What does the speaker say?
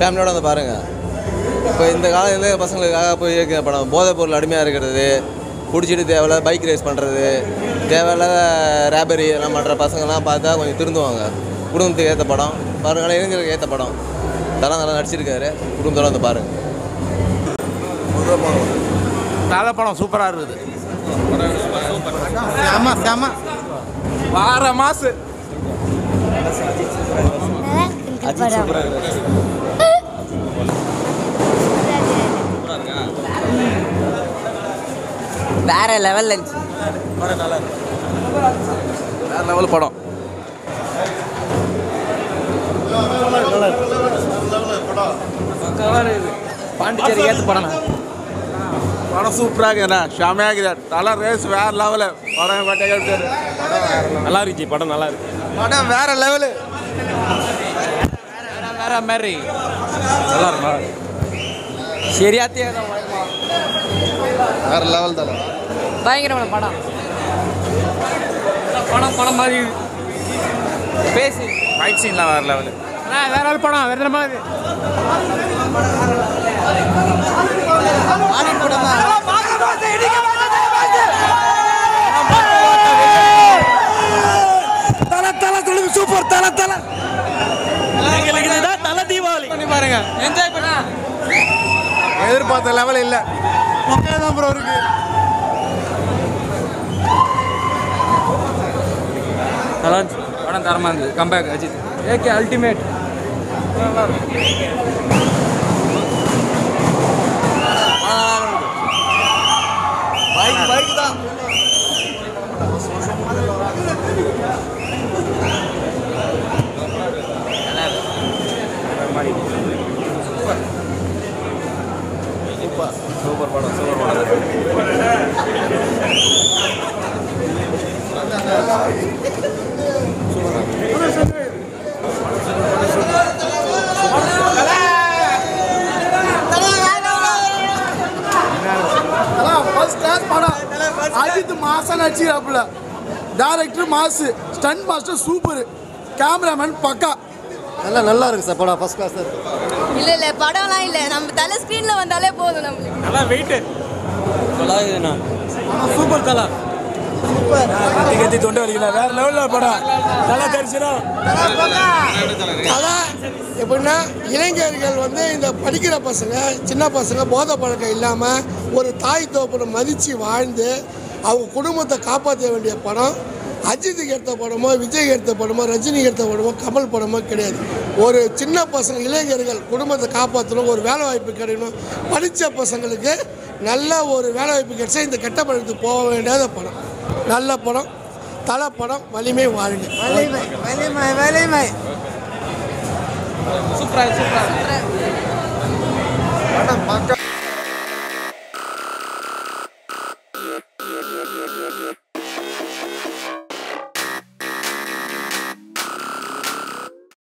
ஃபேமிலியோட வந்து பாருங்கள் இப்போ இந்த காலத்தில் பசங்களுக்காக போய் இருக்கிற படம் போதைப் பொருள் அடிமையாக இருக்கிறது குடிச்சிட்டு தேவையில்லாத பைக் ரேஸ் பண்ணுறது தேவையில்லாத ரேபரி எல்லாம் பண்ணுற பசங்கள்லாம் பார்த்தா கொஞ்சம் திருந்துவாங்க குடும்பத்துக்கு ஏற்ற படம் பாருங்களேன் இளைஞருக்கு ஏற்ற படம் தலை நல்லா நடிச்சிருக்காரு குடும்பத்தோட வந்து பாருங்கள் நல்ல படம் சூப்பராக இருக்குது செம செம வார மாசு வேற லெவல்ல இருந்துச்சு வேற லெவல் படம் பாண்டிச்சேரி ஏத்து படம் படம் சூப்பராக இருக்குண்ணா செமையாக இருக்குது தலை ரேஸ் வேற லெவலு படம் கொட்டை நல்லா இருந்துச்சு படம் நல்லா இருக்கு படம் வேற லெவலு வேற மாதிரி நல்லா இருக்கும் சரியாத்தே வேற லெவல் தானே பயங்கரமான படம் படம் படம் மாதிரி பேசி ஃபைட் சீன்லாம் வேற லெவலு வேற ஒரு படம் வேற மாதிரி தல தல சொல்லுங்க சூப்பர் தல தல எங்களுக்கு இதுதான் தல தீபாவளி பண்ணி பாருங்க என்ஜாய் பண்ணா எதிர்பார்த்த லெவல் இல்லை மொக்கையாக தான் ப்ரோ இருக்கு நல்லா இருந்துச்சு படம் தரமா இருந்தது comeback Ajith AK ultimate bike bike தான் ஃபர்ஸ்ட் கிளாஸ் படம் அஜித் மாசம் நடிச்சிருக்காப்புல director mass stun master super cameraman பக்கா நல்லா நல்லா இருக்கு சார் படம் ஃபர்ஸ்ட் கிளாஸ் இல்ல இல்ல படம்லாம் இல்ல நம்ம தலை ஸ்கிரீன்ல வந்தாலே போதும் நம்மளுக்கு நல்லா வெயிட் நல்லா இருக்குண்ணா சூப்பர் தல கத்தி கத்தி தொண்டை வலிக்கல வேற லெவல்ல படம் நல்லா தரிசனம் அதான் எப்படின்னா இளைஞர்கள் வந்து இந்த படிக்கிற பசங்க சின்ன பசங்க போதை பழக்கம் இல்லாமல் ஒரு தாய் தோப்பனை மதித்து வாழ்ந்து அவங்க குடும்பத்தை காப்பாற்ற வேண்டிய படம் அஜித்துக்கு எடுத்த படமோ விஜய் எடுத்த படமோ ரஜினிக்கு எடுத்த படமோ கமல் படமோ கிடையாது ஒரு சின்ன பசங்க இளைஞர்கள் குடும்பத்தை காப்பாற்றணும் ஒரு வேலை வாய்ப்பு கிடைக்கணும் படித்த பசங்களுக்கு நல்ல ஒரு வேலை வாய்ப்பு கிடைச்சா இந்த கெட்ட படத்துக்கு போக வேண்டியத படம் நல்ல படம் தலை படம் வலிமை வாழ்க வலிமை வலிமை வலிமை சூப்பரா சூப்பரா படம் பக்கா